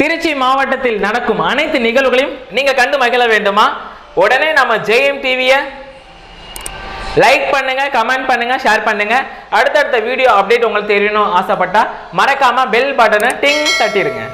திருச்சி மாவட்டத்தில் நடக்கும் அனைத்து நிகழ்வுகளையும் நீங்க கண்டு மகிழ வேண்டுமா உடனே நம்ம ஜெயம் டிவியை லைக் பண்ணுங்க கமெண்ட் பண்ணுங்க ஷேர் பண்ணுங்க அடுத்தடுத்த வீடியோ அப்டேட் உங்களுக்கு தெரியணும் ஆசைப்பட்டா மறக்காம பெல் பட்டனை டிங் தட்டிடுங்க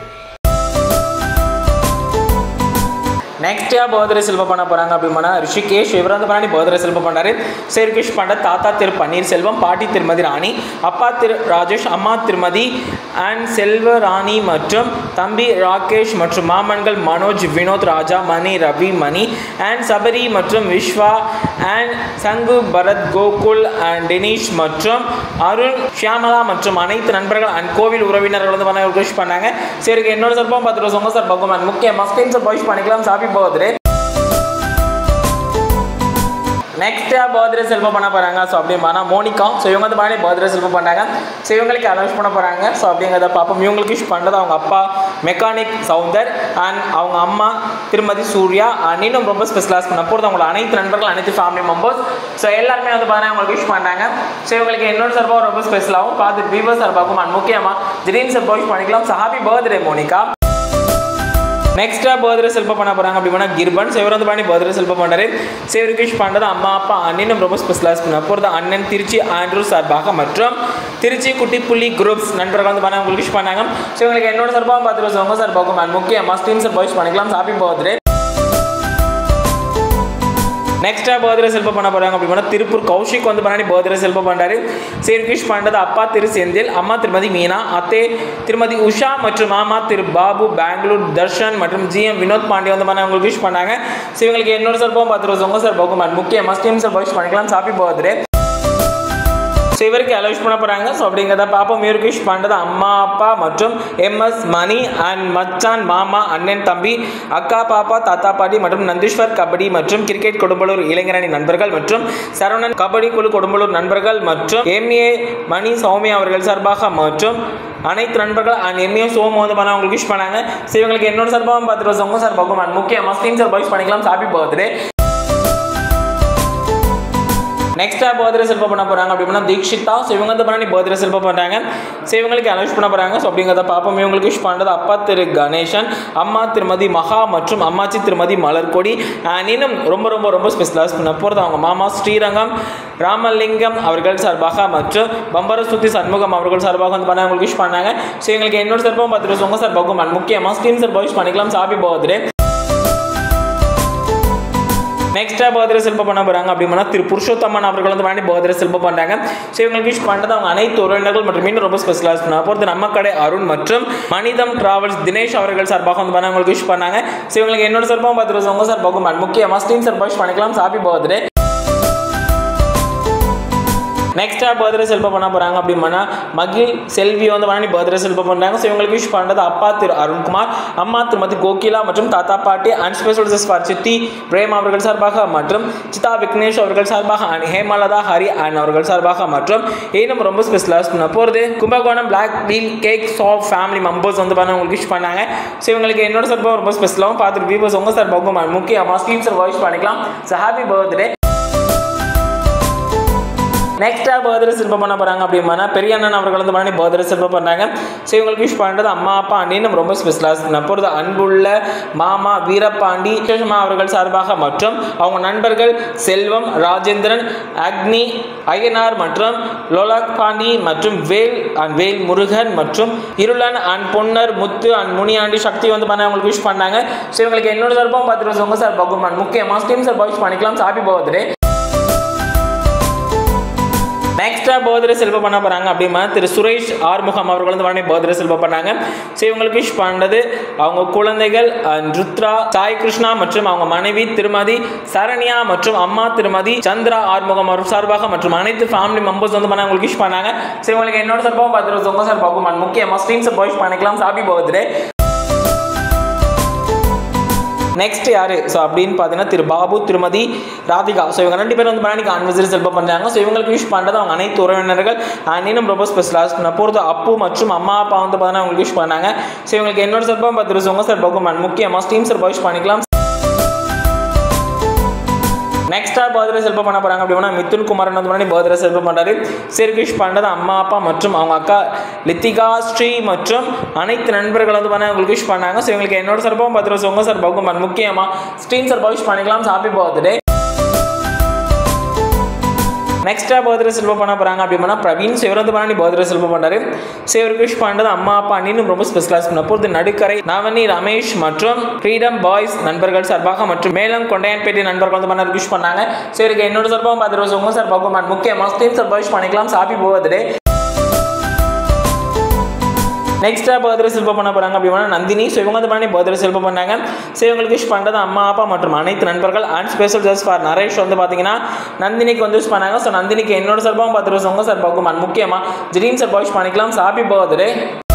நெக்ஸ்ட் யார் பர்த்டே செல்வ பண்ண போறாங்க அப்படின்னா ரிஷிகேஷ் இவர் வந்து பண்ணி பர்த்டே செல்வ பண்ணாரு சேருகேஷ் பண்ட தாத்தா திரு பன்னீர்செல்வம் பாட்டி திருமதி ராணி அப்பா திரு ராஜேஷ் அம்மா திருமதி அண்ட் செல்வ ராணி மற்றும் தம்பி ராகேஷ் மற்றும் மாமன்கள் மனோஜ் வினோத் ராஜா மணி ரவி மணி அண்ட் சபரி மற்றும் விஸ்வா அண்ட் சங்கு பரத் கோகுல் அண்ட் டெனிஷ் மற்றும் அருண் ஷியாமலா மற்றும் அனைத்து நண்பர்கள் அண்ட் கோவில் உறவினர்கள் வந்து பண்ண விஷ் பண்ணாங்க சரி என்னோட சார்பாக பத்து ரூபா சொங்க சார் பகுமான் முக்கிய மஸ்கின் சார் பாய்ஸ் பண்ணிக்கலாம் சாப்பி பர்த்டே நெக்ஸ்ட் பர்த்டே செல்வம் பண்ண போகிறாங்க ஸோ அப்படின்னா மோனிகா ஸோ இவங்க வந்து மாதிரி பர்த்டே செல்வம் பண்ணாங்க ஸோ இவங்களுக்கு அனௌன்ஸ் பண்ண போகிறாங்க ஸோ அப்படிங்கிறத பார்ப்போம் இவங்களுக்கு விஷ் பண்ணுறது அவங்க அப்பா மெக்கானிக் சவுந்தர் அண்ட் அவங்க அம்மா திருமதி சூர்யா அண்ட் இன்னும் ரொம்ப ஸ்பெஷலாஸ் பண்ண போகிறது அவங்களோட அனைத்து நண்பர்கள் அனைத்து ஃபேமிலி மெம்பர்ஸ் ஸோ எல்லாருமே வந்து பார்த்தீங்கன்னா அவங்களுக்கு விஷ் பண்ணாங்க ஸோ இவங்களுக்கு என்னோட சார்பாக ரொம்ப ஸ்பெஷலாகவும் பார்த்து பீவர் சார்பாகவும் அண்ட் முக்கியமாக திடீர்னு சார் விஷ் பண்ணிக்கலாம் ஸோ ஹாப்பி பர்த்டே மோனிகா நெக்ஸ்ட்டாக பர்த்டே செல்ப பண்ண போகிறாங்க அப்படின்னா கிர்பன் சிவர் வந்து பண்ணி பர்த்டே செல்ப பண்ணுறாரு சிவரிகேஷ் பண்ணுறது அம்மா அப்பா அண்ணனும் ரொம்ப ஸ்பெஷலாக பண்ண போகிறது அண்ணன் திருச்சி ஆண்ட்ரூ சார்பாக மற்றும் திருச்சி குட்டி புள்ளி குரூப்ஸ் நண்பர்கள் வந்து பண்ண உங்களுக்கு விஷ் பண்ணாங்க ஸோ உங்களுக்கு என்னோட சார்பாக பார்த்துட்டு உங்கள் சார்பாகும் அண்ட் முக்கியமாக ஸ்டீம் சார் விஷ் பண்ணிக்கலாம் ஹாப்பி பர்த்டே நெக்ஸ்ட்டாக பர்த்டே செல்ப பண்ண போகிறாங்க அப்படின்னா திருப்பூர் கௌஷிக் வந்து பண்ணி பர்த்டே செல்ப பண்ணுறாரு சீர்கிஷ் பண்ணுறது அப்பா திரு செந்தில் அம்மா திருமதி மீனா அத்தே திருமதி உஷா மற்றும் மாமா திரு பாபு பெங்களூர் தர்ஷன் மற்றும் ஜிஎம் வினோத் பாண்டே வந்து பண்ண உங்களுக்கு விஷ் பண்ணாங்க ஸோ இவங்களுக்கு என்னோட சார்பாகவும் பார்த்து ரோஸ் உங்கள் சார்பாகும் அண்ட் முக்கியமாக ஸ்டீம் சார் விஷ் பண்ணிக்கலாம் ஹாப்பி பர்த்டே ஸோ இவருக்கு அலோஸ் பண்ண போகிறாங்க ஸோ அப்படிங்கிறத பாப்போம் இவருக்கு விஷ் பண்ணுறது அம்மா அப்பா மற்றும் எம்எஸ் மணி அண்ட் மச்சான் மாமா அண்ணன் தம்பி அக்கா பாப்பா தாத்தா பாட்டி மற்றும் நந்தீஸ்வர் கபடி மற்றும் கிரிக்கெட் கொடும்பலூர் இளைஞரணி நண்பர்கள் மற்றும் சரவணன் கபடி குழு கொடும்பலூர் நண்பர்கள் மற்றும் எம்ஏ மணி சௌமியா அவர்கள் சார்பாக மற்றும் அனைத்து நண்பர்கள் அண்ட் எம்ஏ சோமு வந்து பண்ண அவங்களுக்கு விஷ் பண்ணாங்க ஸோ இவங்களுக்கு என்னோட சார்பாகவும் பார்த்துட்டு வருஷம் உங்கள் சார்பாகவும் அண்ட் முக்கியமாக ஸ்டீம் சார் பாய்ஸ் பண்ணிக்கலாம் ஹாப்பி பர்த்டே நெக்ஸ்ட்டாக பர்த்டே செல்ப பண்ண போகிறாங்க அப்படின்னா தீக்ஷிதா ஸோ இவங்க வந்து பண்ணி பர்த்டே செல்ப பண்ணுறாங்க ஸோ இவங்களுக்கு அனௌன்ஸ் பண்ண போகிறாங்க ஸோ அப்படிங்கிறத பார்ப்போம் இவங்களுக்கு விஷ் பண்ணுறது அப்பா திரு கணேசன் அம்மா திருமதி மகா மற்றும் அம்மாச்சி திருமதி மலர்கொடி அண்ட் இன்னும் ரொம்ப ரொம்ப ரொம்ப ஸ்பெஷலாக பண்ண போகிறது அவங்க மாமா ஸ்ரீரங்கம் ராமலிங்கம் அவர்கள் சார்பாக மற்றும் பம்பர சுத்தி சண்முகம் அவர்கள் சார்பாக வந்து பண்ண அவங்களுக்கு விஷ் பண்ணாங்க ஸோ எங்களுக்கு என்னோட சார்பாகவும் பார்த்துட்டு உங்கள் சார்பாகவும் அண்ட் முக்கியமாக ஸ்டீம் சார் விஷ் பண்ணிக்கலாம் ஹாப்பி பர்த்டே நெக்ஸ்ட்டாக பர்த்டே செல்ப பண்ண போகிறாங்க அப்படின்னா திரு புருஷோத்தம்மன் அவர்கள் வந்து வேண்டி பர்த்டே செல்ப பண்ணுறாங்க ஸோ இவங்களுக்கு விஷ் பண்ணுறது அவங்க அனைத்து உறவினர்கள் மற்றும் இன்னும் ரொம்ப ஸ்பெஷலாக பண்ண போகிறது நம்ம கடை அருண் மற்றும் மனிதம் டிராவல்ஸ் தினேஷ் அவர்கள் சார்பாக வந்து பண்ண அவங்களுக்கு விஷ் பண்ணாங்க ஸோ இவங்களுக்கு என்னோட சார்பாகவும் பார்த்துட்டு உங்கள் சார்பாகவும் அண்ட் முக்கியமாக ஸ்டீம் சார் விஷ் பண்ணிக்கலாம் ஹாப்பி பர்த்டே நெக்ஸ்ட்டாக பர்த்டே செல்ப பண்ண போகிறாங்க அப்படின்னா மகிழ் செல்வி வந்து பண்ணி பர்த்டே செல்ப பண்ணுறாங்க ஸோ இவங்களுக்கு விஷ் பண்ணுறது அப்பா திரு அருண்குமார் அம்மா திருமதி கோகிலா மற்றும் தாத்தா பாட்டி அண்ட் ஸ்பெஷல் ஃபார் சித்தி பிரேம் அவர்கள் சார்பாக மற்றும் சிதா விக்னேஷ் அவர்கள் சார்பாக அண்ட் ஹேமலதா ஹரி அண்ட் அவர்கள் சார்பாக மற்றும் இன்னும் ரொம்ப ஸ்பெஷலாக பண்ண போகிறது கும்பகோணம் பிளாக் வீல் கேக் சாஃப் ஃபேமிலி மெம்பர்ஸ் வந்து பண்ண உங்களுக்கு விஷ் பண்ணாங்க ஸோ இவங்களுக்கு என்னோட சார்பாக ரொம்ப ஸ்பெஷலாகவும் பார்த்துட்டு வியூவர்ஸ் உங்கள் சார்பாகவும் முக்கியமாக ஸ்டீம் சார் வாய்ஸ் பண்ணிக்கலாம் ஸோ ஹாப்பி பர்த்டே நெக்ஸ்ட்டாக பர்த்டே செல்ப பண்ண போகிறாங்க அப்படின்னா பெரிய அண்ணன் அவர்கள் வந்து பண்ணி பர்த்டே செல்ப பண்ணுறாங்க ஸோ இவங்களுக்கு விஷ் பண்ணுறது அம்மா அப்பா அண்ணினும் ரொம்ப ஸ்பெஷலாக அப்பொழுது அன்புள்ள மாமா வீரபாண்டி விசேஷமா அவர்கள் சார்பாக மற்றும் அவங்க நண்பர்கள் செல்வம் ராஜேந்திரன் அக்னி ஐயனார் மற்றும் லோலாக் பாண்டி மற்றும் வேல் அண்ட் வேல் முருகன் மற்றும் இருளன் அண்ட் பொன்னர் முத்து அண்ட் முனியாண்டி சக்தி வந்து பண்ண அவங்களுக்கு விஷ் பண்ணாங்க ஸோ இவங்களுக்கு என்னோட சார்பாகவும் பார்த்துட்டு உங்கள் சார் பகுமான் முக்கியமாக ஸ்டீம் சார் விஷ் பண்ணிக்கலாம் ஹாப்பி பர்த்டே நெக்ஸ்ட்டாக பர்த்டே செல்ப பண்ண போகிறாங்க அப்படின்னா திரு சுரேஷ் ஆறுமுகம் அவர்கள் வந்து பண்ணி பர்த்டே செல்ப பண்ணாங்க ஸோ இவங்களுக்கு விஷ் பண்ணது அவங்க குழந்தைகள் அண்ட் ருத்ரா சாய் கிருஷ்ணா மற்றும் அவங்க மனைவி திருமதி சரண்யா மற்றும் அம்மா திருமதி சந்திரா ஆறுமுகம் அவர் சார்பாக மற்றும் அனைத்து ஃபேமிலி மெம்பர்ஸ் வந்து பண்ண அவங்களுக்கு விஷ் பண்ணாங்க ஸோ இவங்களுக்கு என்னோட சார்பாகவும் பார்த்துட்டு உங்கள் சார்பாகவும் அண்ட் முக்கியமாக ஸ்டீம் சார் விஷ் பண்ணிக்கலாம் ஹாப்பி பர்த்டே நெக்ஸ்ட் யாரு ஸோ அப்படின்னு பார்த்தீங்கன்னா திரு பாபு திருமதி ராதிகா ஸோ இவங்க ரெண்டு பேரும் வந்து பண்ணி கான்வர்சரி செல்ப பண்ணுறாங்க ஸோ இவங்களுக்கு விஷ் பண்ணுறது அவங்க அனைத்து உறவினர்கள் அண்ட் இன்னும் ரொம்ப ஸ்பெஷலாக பண்ண போகிறது அப்பு மற்றும் அம்மா அப்பா வந்து பார்த்தீங்கன்னா அவங்களுக்கு விஷ் பண்ணாங்க ஸோ இவங்களுக்கு என்னோட சார்பாக பார்த்துட்டு உங்கள் சார்பாகும் அண்ட் முக்கியமாக ஸ்டீம் சார் விஷ் பண்ணிக்கலாம் நெக்ஸ்டா பர்த்டே செல்ப பண்ண போறாங்க அப்படின்னா மிதுன் குமாரன் வந்து பண்ணி பர்த்டே செல்ப பண்றாரு சிறுகிஷ் பண்டது அம்மா அப்பா மற்றும் அவங்க அக்கா லித்திகா ஸ்ரீ மற்றும் அனைத்து நண்பர்கள் வந்து பண்ண உங்களுக்கு விஷ் பண்ணாங்க ஸோ இவங்களுக்கு என்னோட சார்பாகவும் பத்து ரூபா உங்க சார்பாகவும் முக்கியமா ஸ்ட்ரீம் சார்பாக விஷ் பண்ணிக்கலாம் ஹாப்பி பர்த்டே நெக்ஸ்டா பர்த்டே செல்வ பண்ண போறாங்க அப்படின்னா பிரவீன் சிவரந்து பண்ணி பர்த்டே செல்வ பண்ணாரு சிவர் விஷ் பண்ணது அம்மா அப்பா அண்ணின்னு ரொம்ப ஸ்பெஷலாக பண்ண போது நடுக்கரை நவனி ரமேஷ் மற்றும் ஃப்ரீடம் பாய்ஸ் நண்பர்கள் சார்பாக மற்றும் மேலும் கொண்டையான்பேட்டை நண்பர்கள் வந்து பண்ண விஷ் பண்ணாங்க ஸோ இவருக்கு என்னோட சார்பாகவும் பத்து ரூபா உங்க சார்பாகவும் முக்கியமாக ஸ்டீம் சார்பாக விஷ் பண்ணிக்கலாம் ஹாப்பி பர்த்டே நெக்ஸ்ட்டாக பர்த்டே செல்ப பண்ண போகிறாங்க அப்படின்னா நந்தினி ஸோ இவங்க வந்து பண்ணி பர்த்டே செல்ப பண்ணாங்க ஸோ இவங்களுக்கு விஷ் பண்ணுறது அம்மா அப்பா மற்றும் அனைத்து நண்பர்கள் and special just for Naresh வந்து பார்த்தீங்கன்னா நந்தினிக்கு வந்து விஷ் பண்ணாங்க ஸோ நந்தினிக்கு என்னோட சார்பாகவும் பத்து ரூபா உங்கள் சார்பாகவும் முக்கியமாக ஜிரீன் சார்பாக விஷ் பண்ணிக்கலாம் ஹாப்பி பர்த்டே